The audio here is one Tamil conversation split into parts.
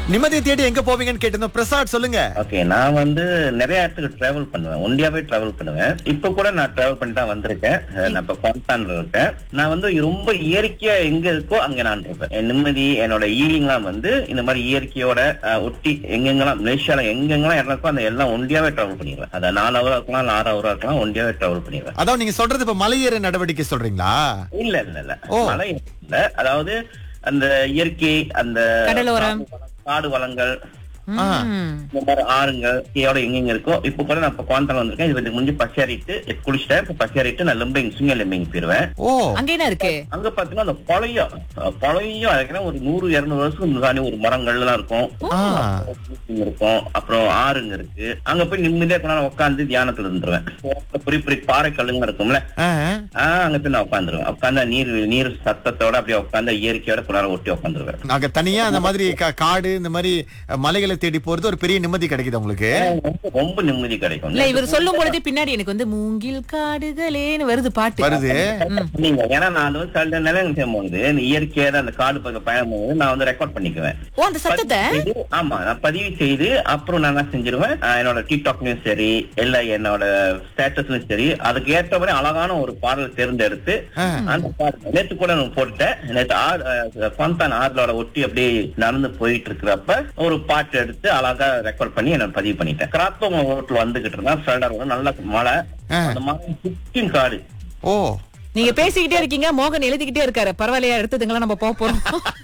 நிம்மதியை தேடி எங்க போவீங்கன்னு கேட்டிருந்தோம் பிரசாத் சொல்லுங்க ஓகே நான் வந்து நிறைய இடத்துக்கு டிராவல் பண்ணுவேன் ஒண்டியாவே டிராவல் பண்ணுவேன் இப்ப கூட நான் டிராவல் பண்ணி தான் வந்திருக்கேன் அஹ் நான் இப்ப குவாந்தான்ல இருக்கேன் நான் வந்து ரொம்ப இயற்கையா எங்க இருக்கோ அங்க நான் இருப்பேன் என் நிம்மதி என்னோட ஈவினிங்லாம் வந்து இந்த மாதிரி இயற்கையோட அஹ், ஒட்டி எங்கெங்கெல்லாம் மலேசியால எங்கெங்கெல்லாம் இடம் இருக்கோ அந்த எல்லாம் ஒண்டியாவே டிராவல் பண்ணிடுவேன் அதை நாலு ஹவரா இருக்கலாம் இல்ல ஆறு ஹவரா இருக்கலாம் ஒண்டியாவே டிராவல் பண்ணிடுவேன் அதான் நீங்க சொல்றது இப்ப மலையேற நடவடிக்கை சொல்றீங்களா இல்ல இல்ல இல்ல ஓ. மழை இல்ல அதாவது அந்த இயற்கை அந்த கடலோரம். காடு வளங்கள் ஆ. ம். இந்த மாதிரி ஆறுங்கள் கீழோட எங்கெங்க இருக்கோ இப்ப கூட நான் இப்ப குவாந்தம் வந்திருக்கேன் இது முடிஞ்சு பசியாரிட்டு குளிச்சிட்டேன் இப்ப பசியாரிட்டு நான் லிம்பிங் சுங்க லிம்பிங் போயிருவேன் ஓ அங்க என்ன இருக்கு அங்க பாத்தீங்கன்னா அந்த பழைய அஹ், பழைய அதுக்குன்னா ஒரு நூறு இருநூறு வருஷத்துக்கு முன்னாடி ஒரு மரங்கள் எல்லாம் இருக்கும் ஆ. இருக்கும் அப்புறம் ஆறுங்க இருக்கு அங்க போய் நிம்மதியா கொஞ்ச நேரம் உட்காந்து தியானத்துல இருந்துருவேன் பெரிய பெரிய பாறை கல்லுங்க இருக்கும்ல ஆ. ஆஹ் அங்க போய் நான் உட்காந்துருவேன் உட்காந்து நீர் நீர் சத்தத்தோட அப்படியே உட்காந்து இயற்கையோட கொஞ்ச நேரம் ஒட்டி உட்காந்துருவேன் நாங்க தனியா அந்த மாதிரி கா- காடு இந்த மாதிரி அஹ், மலைகளை தேடி போறது ஒரு பெரிய நிம்மதி கிடைக்குது உங்களுக்கு ரொம்ப- ரொம்ப நிம்மதி கிடைக்கும் இல்ல இவர் சொல்லும் பொழுது பின்னாடி எனக்கு வந்து மூங்கில் காடுகளேன்னு வருது பாட்டு வருது நீங்க ஏன்னா நான் அது வந்து சில நிலையம் செய்யும்போது இந்த இயற்கையான அந்த காடு பக்கம் பயணம் போது நான் வந்து ரெக்கார்ட் பண்ணிக்குவேன் ஓ அந்த சத்தத்தை இது, ஆமா நான் பதிவு செய்து அப்புறம் நான் என்ன செஞ்சிருவேன் ஆஹ் என்னோட டிக்டாக்லயும் சரி இல்ல என்னோட ஸ்டேட்டஸ்லயும் சரி அதுக்கு ஏற்ற மாதிரி அழகான ஒரு பாடல் தேர்ந்தெடுத்து அந்த பாடல் நேத்து கூட நான் போட்டுட்டேன் நேத்து ஆறு பந்தான் ஆறுலோட ஒட்டி அப்படியே நடந்து போயிட்டு இருக்கிறப்ப ஒரு பாட்டு எடுத்து அழகா ரெக்கார்ட் பண்ணி என்ன பதிவு பண்ணிட்டேன் கிராத்தவங்க ரோட்ல வந்துகிட்டு இருந்தா ஃபிளடர் நல்ல மழை ஆ. அந்த மழை சுத்தியும் காடு ஓ நீங்க பேசிக்கிட்டே இருக்கீங்க மோகன் எழுதிக்கிட்டே இருக்காரு பரவாயில்லையா எடுத்ததுங்களா நம்ம போக போறோம்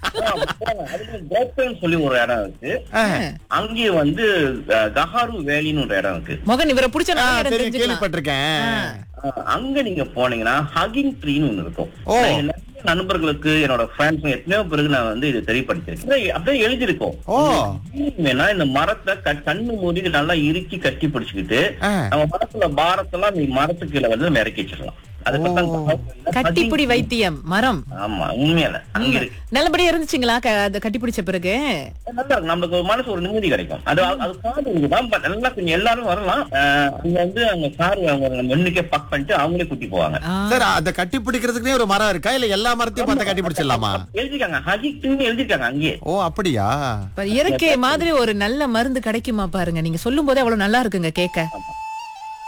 அதுல கோப்பேன்னு சொல்லி ஒரு இடம் இருக்கு ஆ. அங்கே வந்து அஹ், கஹாரு வேலின்னு ஒரு இடம் இருக்கு மோகன் இவரை பிடிச்ச ஆ, நல்ல இடம் தெரியும் தெரிஞ்சுக்கலாம் கேள்விப்பட்டிருக்கேன் அஹ், அங்க நீங்க போனீங்கன்னா ஹகிங் ட்ரீன்னு ஒண்ணு இருக்கும் ஓ. நான் என் நிறைய நண்பர்களுக்கு என்னோட ஃப்ரெண்ட்ஸ் எத்தனையோ பேருக்கு நான் வந்து இது தெரியப்படுத்திருக்கேன் அப்படியே- அப்படியே எழுதியிருக்கோம் ஓ வேணா இந்த மரத்தை க- கண்ணு மூடி நல்லா இறுக்கி கட்டி பிடிச்சுக்கிட்டு ஆ. நம்ம மரத்துல பாரத்தெல்லாம் நீ மரத்துக்கு கீழே வந்து நம்ம இறக்கி வச்சிடலாம் அது ஓ. பத்தி கட்டிப்பிடி வைத்தியம் மரம் ஆமா உண்மையில அங்க இருக்கு நல்லபடியா இருந்துச்சுங்களா க- அது கட்டி பிடிச்ச பிறகு நல்லா இருக்கும் நம்மளுக்கு ஒரு மனசு ஒரு நிம்மதி கிடைக்கும் அது அது காடு இருக்குதான் பட் நல்லா கொஞ்சம் எல்லாரும் வரலாம் அஹ் அங்க வந்து அவங்க கார் அவங்க நம்ம எண்ணிக்கை பக் பண்ணிட்டு அவங்களே கூட்டி போவாங்க ஆ. சார் அந்த கட்டி பிடிக்கிறதுக்குனே ஒரு மரம் இருக்கா இல்ல எல்லா மரத்தையும் பார்த்து கட்டி பிடிச்சிடலாமா எழுதிருக்காங்க ஹஜிக்னு எழுதிருக்காங்க அங்கேயே ஓ அப்படியா இப்ப இயற்கை மாதிரி ஒரு நல்ல மருந்து கிடைக்குமா பாருங்க நீங்க சொல்லும் போதே அவ்வளவு நல்லா இருக்குங்க கேட்க